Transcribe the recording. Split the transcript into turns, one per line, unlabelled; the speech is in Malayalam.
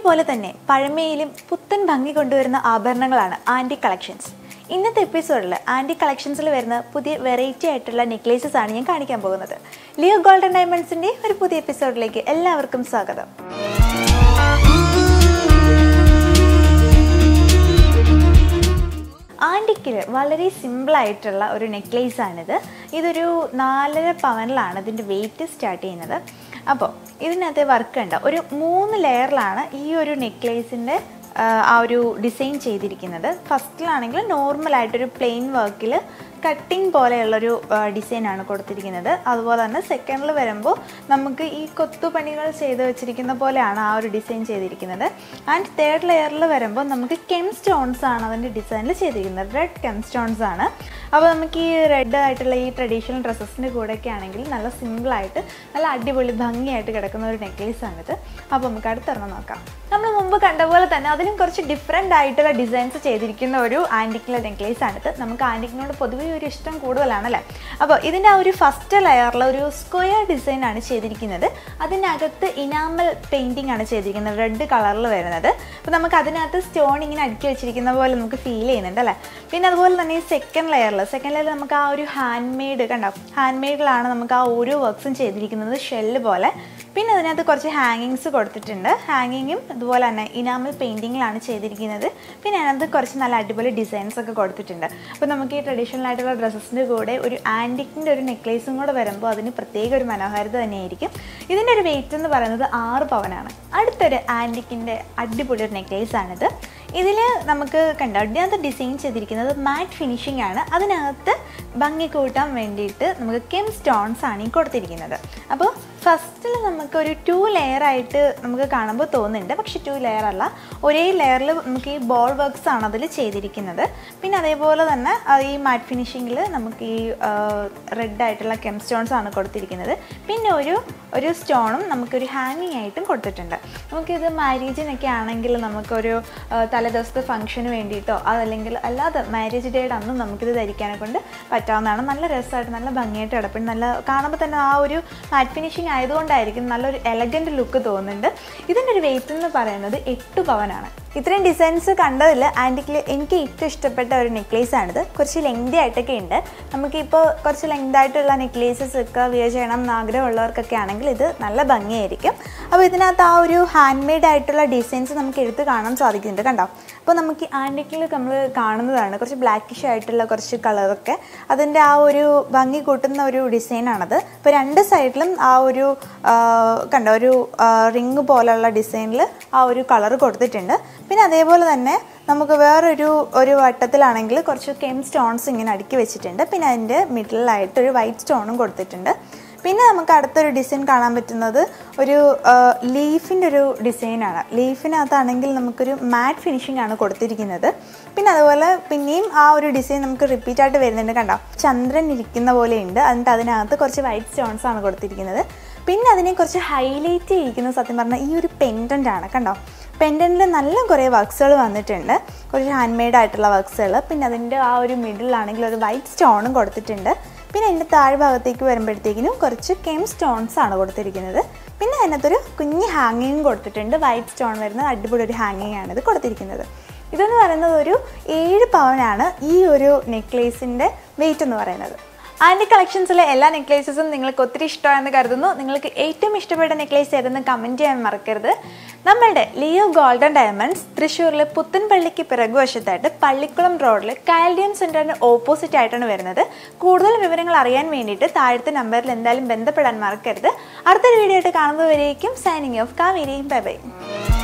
പോലെ തന്നെ പഴമയിലും പുത്തൻ ഭംഗി കൊണ്ടുവരുന്ന ആഭരണങ്ങളാണ് ആൻറ്റി കളക്ഷൻസ് ഇന്നത്തെ എപ്പിസോഡിൽ ആൻറ്റി കളക്ഷൻസിൽ വരുന്ന പുതിയ വെറൈറ്റി ആയിട്ടുള്ള നെക്ലേസസ് ആണ് ഞാൻ കാണിക്കാൻ പോകുന്നത് ലിയോ ഗോൾഡൻ ഡയമണ്ട്സിൻ്റെ ഒരു പുതിയ എപ്പിസോഡിലേക്ക് എല്ലാവർക്കും സ്വാഗതം ആൻറ്റിക്കിൽ വളരെ സിമ്പിളായിട്ടുള്ള ഒരു നെക്ലേസ് ആണിത് ഇതൊരു നാലര പവനിലാണ് ഇതിൻ്റെ വെയിറ്റ് സ്റ്റാർട്ട് ചെയ്യുന്നത് അപ്പോൾ ഇതിനകത്ത് വർക്ക് ഉണ്ട് ഒരു മൂന്ന് ലെയറിലാണ് ഈ ഒരു നെക്ലേസിൻ്റെ ആ ഒരു ഡിസൈൻ ചെയ്തിരിക്കുന്നത് ഫസ്റ്റിലാണെങ്കിൽ നോർമലായിട്ടൊരു പ്ലെയിൻ വർക്കിൽ കട്ടിങ് പോലെയുള്ളൊരു ഡിസൈനാണ് കൊടുത്തിരിക്കുന്നത് അതുപോലെ തന്നെ സെക്കൻഡിൽ വരുമ്പോൾ നമുക്ക് ഈ കൊത്തുപണികൾ ചെയ്ത് വെച്ചിരിക്കുന്ന പോലെയാണ് ആ ഒരു ഡിസൈൻ ചെയ്തിരിക്കുന്നത് ആൻഡ് തേർഡ് ലെയറിൽ വരുമ്പോൾ നമുക്ക് കെം സ്റ്റോൺസ് ആണ് അതിൻ്റെ ഡിസൈനിൽ ചെയ്തിരിക്കുന്നത് റെഡ് കെം സ്റ്റോൺസ് ആണ് അപ്പോൾ നമുക്ക് ഈ റെഡ് ആയിട്ടുള്ള ഈ ട്രഡീഷണൽ ഡ്രസ്സസിൻ്റെ കൂടെയൊക്കെ ആണെങ്കിൽ നല്ല സിമ്പിളായിട്ട് നല്ല അടിപൊളി ഭംഗിയായിട്ട് കിടക്കുന്ന ഒരു നെക്ലേസ് ആണിത് അപ്പോൾ നമുക്ക് അടുത്തൊരെണ്ണം നോക്കാം നമ്മൾ മുമ്പ് കണ്ട പോലെ തന്നെ അതിലും കുറച്ച് ഡിഫറെൻ്റ് ആയിട്ടുള്ള ഡിസൈൻസ് ചെയ്തിരിക്കുന്ന ഒരു ആൻറ്റിക്കിലെ നെക്ലേസ് ആണിത് നമുക്ക് ആൻറ്റിക്കിനോട് പൊതുവേ ഒരു ഇഷ്ടം കൂടുതലാണല്ലേ അപ്പോൾ ഇതിൻ്റെ ആ ഒരു ഫസ്റ്റ് ലെയറിൽ ഒരു സ്ക്വയർ ഡിസൈൻ ആണ് ചെയ്തിരിക്കുന്നത് അതിനകത്ത് ഇനാമൽ പെയിൻറ്റിംഗ് ആണ് ചെയ്തിരിക്കുന്നത് റെഡ് കളറിൽ വരുന്നത് അപ്പോൾ നമുക്ക് അതിനകത്ത് സ്റ്റോൺ ഇങ്ങനെ അടുക്കി വെച്ചിരിക്കുന്ന പോലെ നമുക്ക് ഫീൽ ചെയ്യുന്നുണ്ട് അല്ലേ പിന്നെ അതുപോലെ തന്നെ ഈ സെക്കൻഡ് ലെയറിൽ സെക്കൻഡ് ലെയറിൽ നമുക്ക് ആ ഒരു ഹാൻഡ് മെയ്ഡ് കണ്ടോ ഹാൻഡ് മെയ്ഡിലാണ് നമുക്ക് ആ ഓരോ വർക്ക്സും ചെയ്തിരിക്കുന്നത് ഷെല്ല് പോലെ പിന്നെ അതിനകത്ത് കുറച്ച് ഹാങ്ങിങ്സ് കൊടുത്തിട്ടുണ്ട് ഹാങ്ങിങ്ങും അതുപോലെ തന്നെ ഇനാമൽ പെയിൻറ്റിങ്ങിലാണ് ചെയ്തിരിക്കുന്നത് പിന്നെ അതിനകത്ത് കുറച്ച് നല്ല അടിപൊളി ഡിസൈൻസ് ഒക്കെ കൊടുത്തിട്ടുണ്ട് അപ്പോൾ നമുക്ക് ഈ ട്രഡീഷണൽ ആയിട്ടുള്ള ഡ്രസ്സസിൻ്റെ കൂടെ ഒരു ആൻറ്റിക്കിൻ്റെ ഒരു നെക്ലേസും കൂടെ വരുമ്പോൾ അതിന് പ്രത്യേക ഒരു മനോഹാരിത തന്നെയായിരിക്കും ഇതിൻ്റെ ഒരു വെയിറ്റ് എന്ന് പറയുന്നത് ആറ് പവനാണ് അടുത്തൊരു ആൻറ്റിക്കിൻ്റെ അടിപൊളി ഒരു നെക്ലേസ് ആണിത് ഇതിൽ നമുക്ക് കണ്ടോ അതിനകത്ത് ഡിസൈൻ ചെയ്തിരിക്കുന്നത് മാറ്റ് ഫിനിഷിംഗ് ആണ് അതിനകത്ത് ഭംഗി കൂട്ടാൻ വേണ്ടിയിട്ട് നമുക്ക് കെം സ്റ്റോൺസ് ആണ് ഈ കൊടുത്തിരിക്കുന്നത് അപ്പോൾ ഫസ്റ്റിൽ നമുക്കൊരു ടു ലെയർ ആയിട്ട് നമുക്ക് കാണുമ്പോൾ തോന്നുന്നുണ്ട് പക്ഷെ ടു ലെയർ അല്ല ഒരേ ലെയറിൽ നമുക്ക് ഈ ബോൾ വർക്ക്സ് ആണ് അതിൽ ചെയ്തിരിക്കുന്നത് പിന്നെ അതേപോലെ തന്നെ ഈ മാറ്റ് ഫിനിഷിങ്ങിൽ നമുക്ക് ഈ റെഡ് ആയിട്ടുള്ള കെം സ്റ്റോൺസ് ആണ് കൊടുത്തിരിക്കുന്നത് പിന്നെ ഒരു ഒരു സ്റ്റോണും നമുക്കൊരു ഹാങ്ങിങ് ആയിട്ടും കൊടുത്തിട്ടുണ്ട് നമുക്കിത് മാരേജിനൊക്കെ ആണെങ്കിൽ നമുക്കൊരു തലേദിവസത്തെ ഫംഗ്ഷന് വേണ്ടിയിട്ടോ അതല്ലെങ്കിൽ അല്ലാതെ മാരേജ് ഡേയുടെ അന്നും നമുക്കിത് ധരിക്കാനെ കൊണ്ട് പറ്റാവുന്നതാണ് നല്ല രസമായിട്ട് നല്ല ഭംഗിയായിട്ട് കിടപ്പുണ്ട് നല്ല കാണുമ്പോൾ തന്നെ ആ ഒരു മാറ്റ് ഫിനിഷിങ് ആയതുകൊണ്ടായിരിക്കും നല്ലൊരു എലഗൻറ്റ് ലുക്ക് തോന്നുന്നുണ്ട് ഇതിൻ്റെ ഒരു വെയിറ്റ് എന്ന് പറയുന്നത് എട്ട് പവനാണ് ഇത്രയും ഡിസൈൻസ് കണ്ടതിൽ ആൻറ്റിക്കിൽ എനിക്ക് ഏറ്റവും ഇഷ്ടപ്പെട്ട ഒരു നെക്ലേസ് ആണിത് കുറച്ച് ലെങ്തി ആയിട്ടൊക്കെ ഉണ്ട് നമുക്കിപ്പോൾ കുറച്ച് ലെങ്ത് ആയിട്ടുള്ള നെക്ലേസസ് ഒക്കെ വിയർ ചെയ്യണം എന്ന് ആഗ്രഹമുള്ളവർക്കൊക്കെ ആണെങ്കിൽ ഇത് നല്ല ഭംഗിയായിരിക്കും അപ്പോൾ ഇതിനകത്ത് ആ ഒരു ഹാൻഡ് മെയ്ഡ് ആയിട്ടുള്ള ഡിസൈൻസ് നമുക്ക് എടുത്ത് കാണാൻ സാധിക്കുന്നുണ്ട് കണ്ടോ അപ്പോൾ നമുക്ക് ആൻറ്റിക്കിൽ നമ്മൾ കാണുന്നതാണ് കുറച്ച് ബ്ലാക്കിഷ് ആയിട്ടുള്ള കുറച്ച് കളറൊക്കെ അതിൻ്റെ ആ ഒരു ഭംഗി കൂട്ടുന്ന ഒരു ഡിസൈനാണത് ഇപ്പോൾ രണ്ട് സൈഡിലും ആ ഒരു കണ്ടോ ഒരു റിങ് പോലുള്ള ഡിസൈനിൽ ആ ഒരു കളർ കൊടുത്തിട്ടുണ്ട് പിന്നെ അതേപോലെ തന്നെ നമുക്ക് വേറൊരു ഒരു വട്ടത്തിലാണെങ്കിൽ കുറച്ച് കെം സ്റ്റോൺസ് ഇങ്ങനെ അടുക്കി വെച്ചിട്ടുണ്ട് പിന്നെ അതിൻ്റെ മിഡിലായിട്ട് ഒരു വൈറ്റ് സ്റ്റോണും കൊടുത്തിട്ടുണ്ട് പിന്നെ നമുക്ക് അടുത്തൊരു ഡിസൈൻ കാണാൻ പറ്റുന്നത് ഒരു ലീഫിൻ്റെ ഒരു ഡിസൈനാണ് ലീഫിനകത്താണെങ്കിൽ നമുക്കൊരു മാറ്റ് ഫിനിഷിംഗ് ആണ് കൊടുത്തിരിക്കുന്നത് പിന്നെ അതുപോലെ പിന്നെയും ആ ഒരു ഡിസൈൻ നമുക്ക് റിപ്പീറ്റ് ആയിട്ട് വരുന്നുണ്ട് കണ്ടോ ചന്ദ്രൻ ഇരിക്കുന്ന പോലെയുണ്ട് എന്നിട്ട് അതിനകത്ത് കുറച്ച് വൈറ്റ് സ്റ്റോൺസ് ആണ് കൊടുത്തിരിക്കുന്നത് പിന്നെ അതിനെ കുറച്ച് ഹൈലൈറ്റ് ചെയ്യിക്കുന്ന സത്യം പറഞ്ഞാൽ ഈ ഒരു പെൻഡൻ്റ് ആണ് കണ്ടോ പെൻഡൻറ്റിൽ നല്ല കുറേ വർക്ക്സുകൾ വന്നിട്ടുണ്ട് കുറച്ച് ഹാൻഡ് മെയ്ഡ് ആയിട്ടുള്ള വർക്ക്സുകൾ പിന്നെ അതിൻ്റെ ആ ഒരു മിഡിലാണെങ്കിൽ ഒരു വൈറ്റ് സ്റ്റോണും കൊടുത്തിട്ടുണ്ട് പിന്നെ അതിൻ്റെ താഴ്ഭാഗത്തേക്ക് വരുമ്പോഴത്തേക്കിനും കുറച്ച് കെം സ്റ്റോൺസ് ആണ് കൊടുത്തിരിക്കുന്നത് പിന്നെ അതിനകത്തൊരു കുഞ്ഞ് ഹാങ്ങിങ് കൊടുത്തിട്ടുണ്ട് വൈറ്റ് സ്റ്റോൺ വരുന്ന അടിപൊളി ഒരു ഹാങ്ങിങ് ആണ് ഇത് കൊടുത്തിരിക്കുന്നത് ഇതെന്ന് പറയുന്നത് ഒരു ഏഴ് പവനാണ് ഈ ഒരു നെക്ലേസിൻ്റെ വെയിറ്റ് എന്ന് പറയുന്നത് ആൻറ്റി കളക്ഷൻസിലെ എല്ലാ നെക്ലേസസും നിങ്ങൾക്ക് ഒത്തിരി ഇഷ്ടമാണെന്ന് കരുതുന്നു നിങ്ങൾക്ക് ഏറ്റവും ഇഷ്ടപ്പെട്ട നെക്ലേസ് ഏതെന്ന് കമൻറ്റ് ചെയ്യാൻ മറക്കരുത് നമ്മളുടെ ലിയോ ഗോൾഡൻ ഡയമണ്ട്സ് തൃശ്ശൂരിലെ പുത്തൻപള്ളിക്ക് പിറകുവശത്തായിട്ട് പള്ളിക്കുളം റോഡിൽ കാൽഡിയം സെൻറ്ററിന് ഓപ്പോസിറ്റ് ആയിട്ടാണ് വരുന്നത് കൂടുതൽ വിവരങ്ങൾ അറിയാൻ വേണ്ടിയിട്ട് താഴത്തെ നമ്പറിൽ എന്തായാലും ബന്ധപ്പെടാൻ മറക്കരുത് അടുത്തൊരു വീഡിയോ ആയിട്ട് കാണുന്നതുവരേക്കും signing off Kaveri bye by